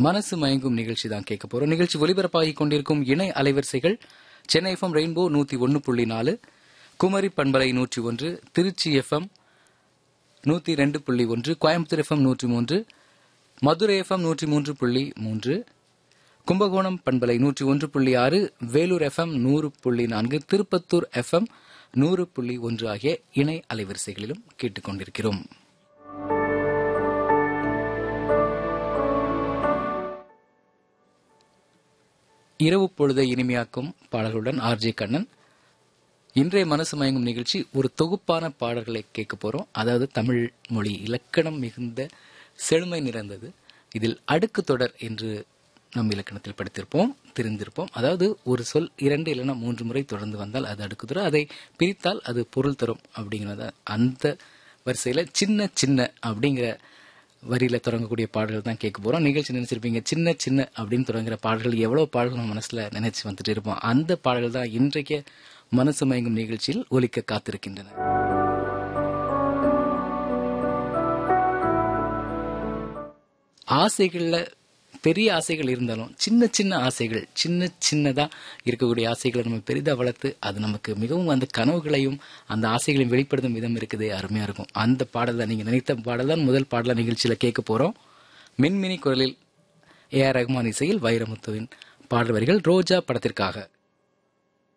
மனசு மயங்கும் நிகழ்ச்சி தான் கேட்க போறோம் நிகழ்ச்சி ஒலிபரப்பாகிக் கொண்டிருக்கும் இணை அலைவரிசைகள் சென்னை எஃப்எம் ரெயின்போ நூத்தி ஒன்னு புள்ளி நாலு குமரி பண்பலை நூற்றி ஒன்று திருச்சி எஃப்எம் நூத்தி ரெண்டு புள்ளி ஒன்று கோயம்புத்தூர் எஃப்எம் நூற்றி மூன்று மதுரை எஃப்எம் நூற்றி மூன்று புள்ளி மூன்று கும்பகோணம் பண்பலை நூற்றி ஒன்று புள்ளி ஆறு வேலூர் எஃப்எம் நூறு புள்ளி நான்கு திருப்பத்தூர் எஃப்எம் நூறு புள்ளி ஒன்று ஆகிய இணை அலைவரிசைகளிலும் கேட்டுக்கொண்டிருக்கிறோம் இரவு பொழுதை இனிமையாக்கும் பாடல்களுடன் ஆர்ஜே கண்ணன் இன்றைய மனசு மயங்கும் நிகழ்ச்சி ஒரு தொகுப்பான பாடல்களை கேட்க போறோம் அதாவது தமிழ் மொழி இலக்கணம் மிகுந்த செழுமை நிறைந்தது இதில் அடுக்கு தொடர் என்று நம் இலக்கணத்தில் படித்திருப்போம் தெரிந்திருப்போம் அதாவது ஒரு சொல் இரண்டு இல்லைன்னா மூன்று முறை தொடர்ந்து வந்தால் அது அடுக்கு தொடர் அதை பிரித்தால் அது பொருள் தரும் அப்படிங்கிறத அந்த வரிசையில சின்ன சின்ன அப்படிங்கிற வரியில தொடங்கக்கூடிய பாடல்கள் தான் கேட்க போறோம் நிகழ்ச்சி நினைச்சிருப்பீங்க சின்ன சின்ன அப்படின்னு தொடங்குற பாடல்கள் எவ்வளவு பாடல்கள் நம்ம மனசுல நினைச்சு வந்துட்டு இருப்போம் அந்த பாடல்கள் தான் இன்றைய மனசு மயங்கும் நிகழ்ச்சியில் ஒலிக்க காத்திருக்கின்றன ஆசைகள்ல பெரிய ஆசைகள் இருந்தாலும் சின்ன சின்ன ஆசைகள் சின்ன சின்னதா இருக்கக்கூடிய ஆசைகளை நம்ம பெரிதா வளர்த்து அது நமக்கு மிகவும் அந்த கனவுகளையும் அந்த ஆசைகளையும் வெளிப்படுத்தும் விதம் இருக்குது அருமையா இருக்கும் அந்த பாடல் தான் நீங்க நினைத்த பாடல் தான் முதல் பாடல நிகழ்ச்சியில கேட்க போறோம் மின்மினி குரலில் ஏ ஆர் ரஹ்மான் இசையில் வைரமுத்துவின் பாடல் வரிகள் ரோஜா படத்திற்காக